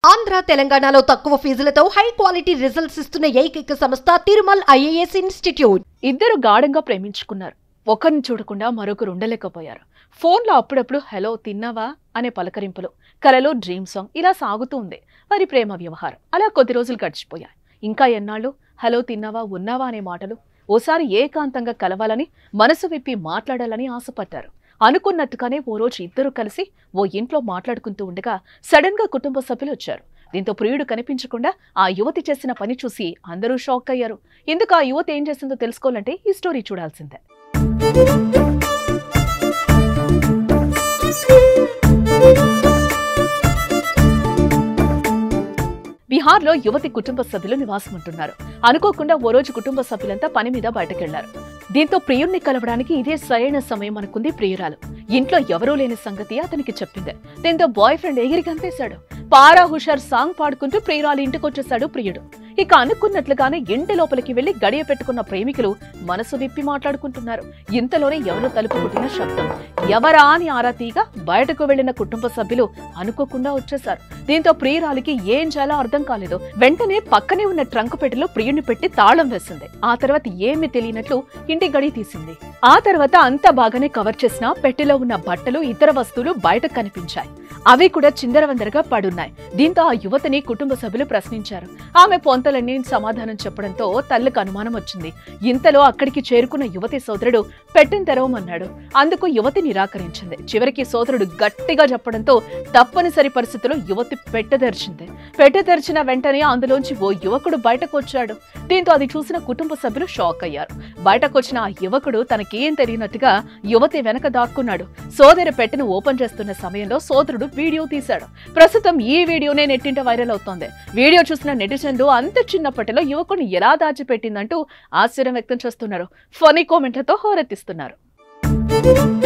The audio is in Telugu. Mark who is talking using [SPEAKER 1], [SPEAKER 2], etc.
[SPEAKER 1] ఆంధ్ర తెలంగాణలో తక్కువ ఫీజులతో హై క్వాలిటీ రిజల్ట్స్ ఇస్తున్న ఏకైక సంస్థ తిరుమల్ ఐఏఎస్ ఇన్స్టిట్యూట్
[SPEAKER 2] ఇద్దరు గాఢంగా ప్రేమించుకున్నారు ఒకరిని చూడకుండా మరొకరు ఉండలేకపోయారు ఫోన్లో అప్పుడప్పుడు హలో తిన్నావా అనే పలకరింపులు కలలో డ్రీమ్ సాంగ్ ఇలా సాగుతూ ఉంది వారి ప్రేమ వ్యవహారం అలా కొద్ది రోజులు గడిచిపోయాయి ఇంకా ఎన్నాళ్ళు హలో తిన్నావా ఉన్నావా అనే మాటలు ఓసారి ఏకాంతంగా కలవాలని మనసు విప్పి మాట్లాడాలని ఆశపడ్డారు అనుకున్నట్టుగానే ఓ రోజు ఇద్దరు కలిసి ఓ ఇంట్లో మాట్లాడుకుంటూ ఉండగా సడన్ గా కుటుంబ సభ్యులు వచ్చారు దీంతో ప్రియుడు కనిపించకుండా ఆ యువతి చేసిన పని చూసి అందరూ షాక్ అయ్యారు ఎందుకు ఆ యువతి ఏం చేసిందో తెలుసుకోవాలంటే ఈ స్టోరీ చూడాల్సిందే బీహార్లో యువతి కుటుంబ సభ్యులు నివాసం ఉంటున్నారు అనుకోకుండా ఓ రోజు కుటుంబ సభ్యులంతా పని మీద బయటకెళ్లారు దీంతో ప్రియుణ్ణి కలవడానికి ఇదే సరైన సమయం అనుకుంది ప్రియురాలు ఇంట్లో ఎవరూ లేని సంగతి అతనికి చెప్పింది దీంతో బాయ్ ఫ్రెండ్ ఎగిరి కనిపేశాడు పారా హుషార్ సాంగ్ పాడుకుంటూ ప్రియురాలు ఇంటికొచ్చేశాడు ప్రియుడు ఇక అనుకున్నట్లుగానే ఇంటి లోపలికి వెళ్లి గడియ పెట్టుకున్న ప్రేమికులు మనసు విప్పి మాట్లాడుకుంటున్నారు ఇంతలోనే ఎవరో తలుపు కొట్టిన శబ్దం ఎవరా అని ఆరా తీగా బయటకు వెళ్లిన కుటుంబ సభ్యులు అనుకోకుండా వచ్చేశారు దీంతో ప్రియురాలికి ఏం చేయాలో అర్థం కాలేదు వెంటనే పక్కనే ఉన్న ట్రంక్ పెట్టెలో ప్రియుడిని పెట్టి తాళం వేసింది ఆ తర్వాత ఏమీ తెలియనట్లు ఇంటి గడి తీసింది ఆ తర్వాత అంతా బాగానే కవర్ చేసిన పెట్టెలో ఉన్న బట్టలు ఇతర వస్తువులు బయటకు కనిపించాయి అవి కూడా చిందరవందరగా పడున్నాయి దీంతో ఆ యువతిని కుటుంబ సభ్యులు ప్రశ్నించారు ఆమె పొంతలన్నీ సమాధానం చెప్పడంతో తల్లికి అనుమానం వచ్చింది ఇంతలో అక్కడికి చేరుకున్న యువతి సోదరుడు పెట్టెను తెరవమన్నాడు అందుకు యువతి నిరాకరించింది చివరికి సోదరుడు గట్టిగా చెప్పడంతో తప్పనిసరి పరిస్థితుల్లో యువతి పెట్టె తెరిచింది పెట్టె తెరిచిన వెంటనే అందులోంచి ఓ యువకుడు బయటకు వచ్చాడు దీంతో అది చూసిన కుటుంబ సభ్యులు షాక్ అయ్యారు బయటకు వచ్చిన ఆ యువకుడు తనకేం తెలియనట్టుగా యువతి వెనక దాక్కున్నాడు సోదరి పెట్టెను ఓపెన్ చేస్తున్న సమయంలో సోదరుడు వీడియో తీశాడు ప్రస్తుతం ఈ వీడియోనే నెట్టింట వైరల్ అవుతోంది వీడియో చూసిన నెటిజన్లు అంత చిన్నప్పటిలో యువకుడిని ఎలా దాచిపెట్టిందంటూ ఆశ్చర్యం వ్యక్తం చేస్తున్నారు ఫనీ కామెంట్లతో హోరెత్తిస్తున్నారు